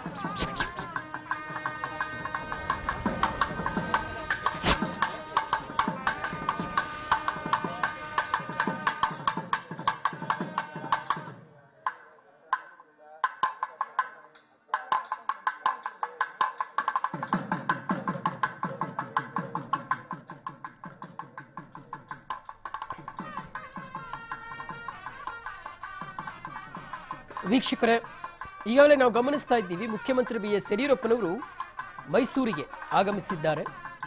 ವೀಕ್ಷಕರೇ ಈಗಾಗಲೇ ನಾವು ಗಮನಿಸ್ತಾ ಇದ್ದೀವಿ ಮುಖ್ಯಮಂತ್ರಿ ಬಿ ಎಸ್ ಯಡಿಯೂರಪ್ಪನವರು ಮೈಸೂರಿಗೆ ಆಗಮಿಸಿದ್ದಾರೆ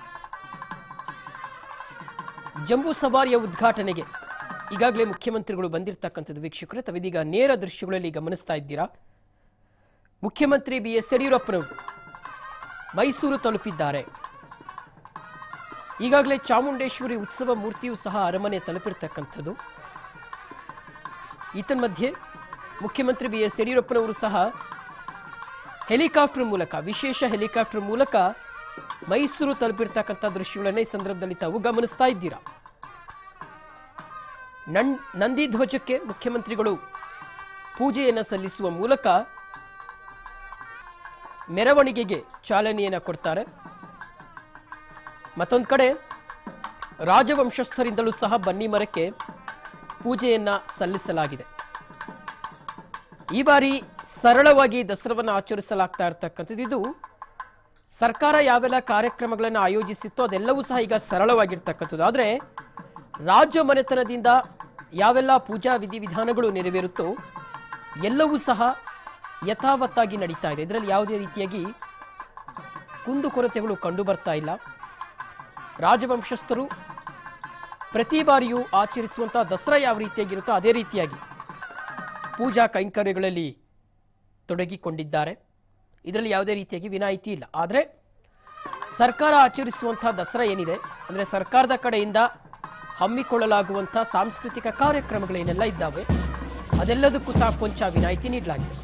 ಜಂಬೂ ಸವಾರಿಯ ಉದ್ಘಾಟನೆಗೆ ಈಗಾಗಲೇ ಮುಖ್ಯಮಂತ್ರಿಗಳು ಬಂದಿರತಕ್ಕಂಥದ್ದು ವೀಕ್ಷಕರೇ ತಾವಿದೀಗ ನೇರ ದೃಶ್ಯಗಳಲ್ಲಿ ಗಮನಿಸ್ತಾ ಇದ್ದೀರಾ ಮುಖ್ಯಮಂತ್ರಿ ಬಿ ಎಸ್ ಯಡಿಯೂರಪ್ಪನವರು ಮೈಸೂರು ತಲುಪಿದ್ದಾರೆ ಈಗಾಗಲೇ ಚಾಮುಂಡೇಶ್ವರಿ ಉತ್ಸವ ಮೂರ್ತಿಯೂ ಸಹ ಅರಮನೆ ತಲುಪಿರ್ತಕ್ಕಂಥದ್ದು ಮಧ್ಯೆ ಮುಖ್ಯಮಂತ್ರಿ ಬಿ ಎಸ್ ಯಡಿಯೂರಪ್ಪನವರು ಸಹ ಹೆಲಿಕಾಪ್ಟರ್ ಮೂಲಕ ವಿಶೇಷ ಹೆಲಿಕಾಪ್ಟರ್ ಮೂಲಕ ಮೈಸೂರು ತಲುಪಿರ್ತಕ್ಕಂಥ ದೃಶ್ಯಗಳನ್ನ ಈ ಸಂದರ್ಭದಲ್ಲಿ ತಾವು ಗಮನಿಸ್ತಾ ಇದ್ದೀರಾ ನನ್ ನಂದಿ ಧ್ವಜಕ್ಕೆ ಮುಖ್ಯಮಂತ್ರಿಗಳು ಪೂಜೆಯನ್ನು ಸಲ್ಲಿಸುವ ಮೂಲಕ ಮೆರವಣಿಗೆಗೆ ಚಾಲನೆಯನ್ನು ಕೊಡ್ತಾರೆ ಮತ್ತೊಂದು ಕಡೆ ರಾಜವಂಶಸ್ಥರಿಂದಲೂ ಸಹ ಬನ್ನಿ ಮರಕ್ಕೆ ಪೂಜೆಯನ್ನ ಸಲ್ಲಿಸಲಾಗಿದೆ ಈ ಬಾರಿ ಸರಳವಾಗಿ ದಸರಾವನ್ನು ಆಚರಿಸಲಾಗ್ತಾ ಇರತಕ್ಕಂಥದ್ದು ಇದು ಸರ್ಕಾರ ಯಾವೆಲ್ಲ ಕಾರ್ಯಕ್ರಮಗಳನ್ನು ಆಯೋಜಿಸಿತ್ತು ಅದೆಲ್ಲವೂ ಸಹ ಈಗ ಸರಳವಾಗಿರ್ತಕ್ಕಂಥದ್ದು ಆದರೆ ರಾಜ ಮನೆತನದಿಂದ ಯಾವೆಲ್ಲ ಪೂಜಾ ವಿಧಿವಿಧಾನಗಳು ನೆರವೇರುತ್ತೋ ಎಲ್ಲವೂ ಸಹ ಯಥಾವತ್ತಾಗಿ ನಡೀತಾ ಇದೆ ಇದರಲ್ಲಿ ಯಾವುದೇ ರೀತಿಯಾಗಿ ಕುಂದುಕೊರತೆಗಳು ಕಂಡು ಬರ್ತಾ ಇಲ್ಲ ರಾಜವಂಶಸ್ಥರು ಪ್ರತಿ ಬಾರಿಯೂ ಆಚರಿಸುವಂತಹ ದಸರಾ ಯಾವ ರೀತಿಯಾಗಿರುತ್ತೋ ಅದೇ ರೀತಿಯಾಗಿ ಪೂಜಾ ಕೈಂಕರ್ಯಗಳಲ್ಲಿ ತೊಡಗಿಕೊಂಡಿದ್ದಾರೆ ಇದರಲ್ಲಿ ಯಾವುದೇ ರೀತಿಯಾಗಿ ವಿನಾಯಿತಿ ಇಲ್ಲ ಆದರೆ ಸರ್ಕಾರ ಆಚರಿಸುವಂತಹ ದಸರಾ ಏನಿದೆ ಅಂದರೆ ಸರ್ಕಾರದ ಕಡೆಯಿಂದ ಹಮ್ಮಿಕೊಳ್ಳಲಾಗುವಂಥ ಸಾಂಸ್ಕೃತಿಕ ಕಾರ್ಯಕ್ರಮಗಳೇನೆಲ್ಲ ಇದ್ದಾವೆ ಅದೆಲ್ಲದಕ್ಕೂ ಸಹ ಕೊಂಚ ವಿನಾಯಿತಿ ನೀಡಲಾಗಿದೆ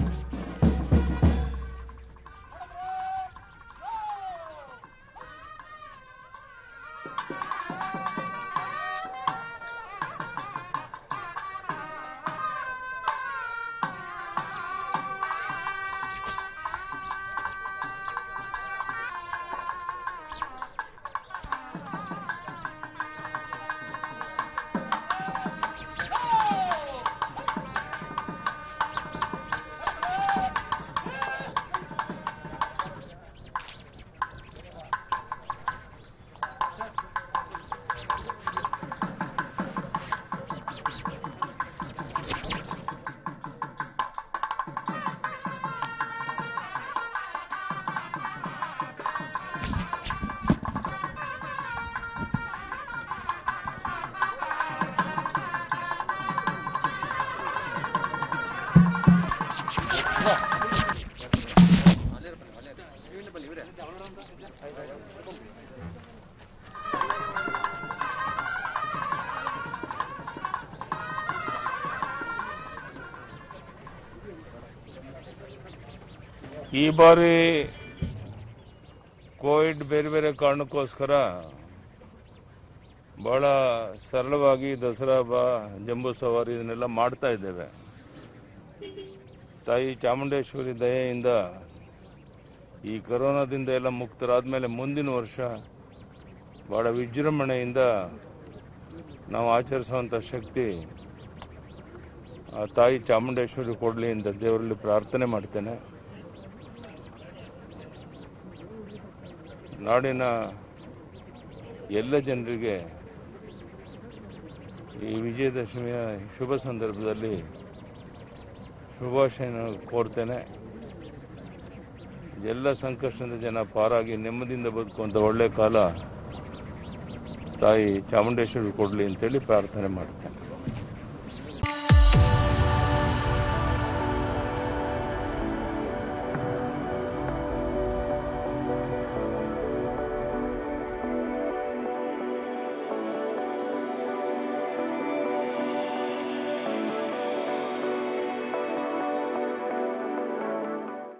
ಈ ಬಾರಿ ಕೋವಿಡ್ ಬೇರೆ ಬೇರೆ ಕಾರಣಕ್ಕೋಸ್ಕರ ಬಹಳ ಸರಳವಾಗಿ ದಸರಾ ಹಬ್ಬ ಜಂಬೂ ಸವಾರಿ ಇದನ್ನೆಲ್ಲ ಮಾಡ್ತಾ ಇದ್ದೇವೆ ತಾಯಿ ಚಾಮುಂಡೇಶ್ವರಿ ದಯೆಯಿಂದ ಈ ಕೊರೋನಾದಿಂದ ಎಲ್ಲ ಮುಕ್ತರಾದ್ಮೇಲೆ ಮುಂದಿನ ವರ್ಷ ಬಹಳ ವಿಜೃಂಭಣೆಯಿಂದ ನಾವು ಆಚರಿಸುವಂಥ ಶಕ್ತಿ ಆ ತಾಯಿ ಚಾಮುಂಡೇಶ್ವರಿ ಕೊಡಲಿ ಅಂತ ದೇವರಲ್ಲಿ ಪ್ರಾರ್ಥನೆ ಮಾಡ್ತೇನೆ ನಾಡಿನ ಎಲ್ಲ ಜನರಿಗೆ ಈ ವಿಜಯದಶಮಿಯ ಶುಭ ಸಂದರ್ಭದಲ್ಲಿ ಶುಭಾಶಯನ ಕೋರ್ತೇನೆ ಎಲ್ಲ ಸಂಕಷ್ಟದಿಂದ ಜನ ಪಾರಾಗಿ ನೆಮ್ಮದಿಯಿಂದ ಬದುಕುವಂಥ ಒಳ್ಳೆ ಕಾಲ ತಾಯಿ ಚಾಮುಂಡೇಶ್ವರಿ ಕೊಡಲಿ ಅಂತೇಳಿ ಪ್ರಾರ್ಥನೆ ಮಾಡ್ತೇನೆ